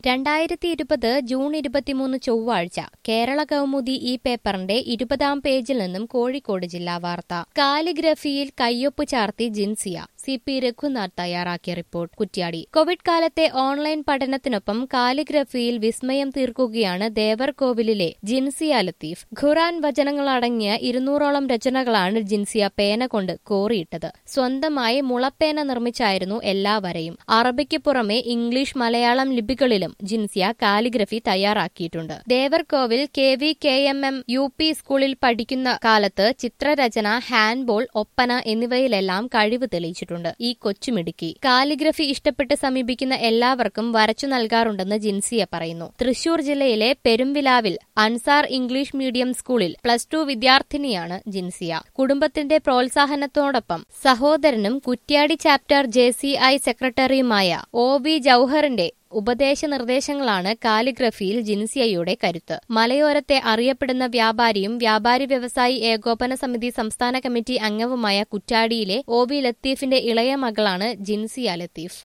രണ്ടായിരത്തി ഇരുപത് ജൂൺ ഇരുപത്തിമൂന്ന് ചൊവ്വാഴ്ച കേരള കൗമുദി ഈ പേപ്പറിന്റെ ഇരുപതാം പേജിൽ നിന്നും കോഴിക്കോട് ജില്ലാ വാർത്ത കാലിഗ്രഫിയിൽ കയ്യൊപ്പ് ചാർത്തി ജിൻസിയ സി പി രഘുനാഥ് തയ്യാറാക്കിയ റിപ്പോർട്ട് കുറ്റ്യാടി കോവിഡ് കാലത്തെ ഓൺലൈൻ പഠനത്തിനൊപ്പം കാലിഗ്രഫിയിൽ വിസ്മയം തീർക്കുകയാണ് ദേവർകോവിലിലെ ജിൻസിയ ലത്തീഫ് ഖുറാൻ വചനങ്ങളടങ്ങിയ ഇരുന്നൂറോളം രചനകളാണ് ജിൻസിയ പേന കൊണ്ട് കോറിയിട്ടത് സ്വന്തമായി മുളപ്പേന നിർമ്മിച്ചായിരുന്നു എല്ലാ വരയും അറബിക്ക് പുറമെ ഇംഗ്ലീഷ് മലയാളം ലിപികളിലും ജിൻസിയ കാലിഗ്രഫി തയ്യാറാക്കിയിട്ടുണ്ട് Devarkovil K V K M M U P സ്കൂളിൽ പഠിക്കുന്ന കാലത്ത് ചിത്രരചന ഹാൻഡ്ബോൾ ഒപ്പന എന്നിവയിലെല്ലാം കഴിവ് തെളിയിച്ചിട്ടുണ്ട് ഈ കൊച്ചുമിടുക്കി കാലിഗ്രഫി ഇഷ്ടപ്പെട്ട് സമീപിക്കുന്ന എല്ലാവർക്കും വരച്ചു നൽകാറുണ്ടെന്ന് ജിൻസിയ പറയുന്നു തൃശൂർ ജില്ലയിലെ പെരുംവിലാവിൽ അൻസാർ ഇംഗ്ലീഷ് മീഡിയം സ്കൂളിൽ പ്ലസ് ടു വിദ്യാർത്ഥിനിയാണ് ജിൻസിയ കുടുംബത്തിന്റെ പ്രോത്സാഹനത്തോടൊപ്പം സഹോദരനും Kuttiadi chapter J C I സെക്രട്ടറിയുമായ ഒ വി ജൌഹറിന്റെ ഉപദേശ നിർദ്ദേശങ്ങളാണ് കാലിഗ്രഫിയിൽ ജിൻസിയയുടെ കരുത്ത് മലയോരത്തെ അറിയപ്പെടുന്ന വ്യാപാരിയും വ്യാപാരി വ്യവസായി ഏകോപന സമിതി സംസ്ഥാന കമ്മിറ്റി അംഗവുമായ കുറ്റാടിയിലെ ഒ വി ലത്തീഫിന്റെ ഇളയ മകളാണ് ജിൻസിയ ലത്തീഫ്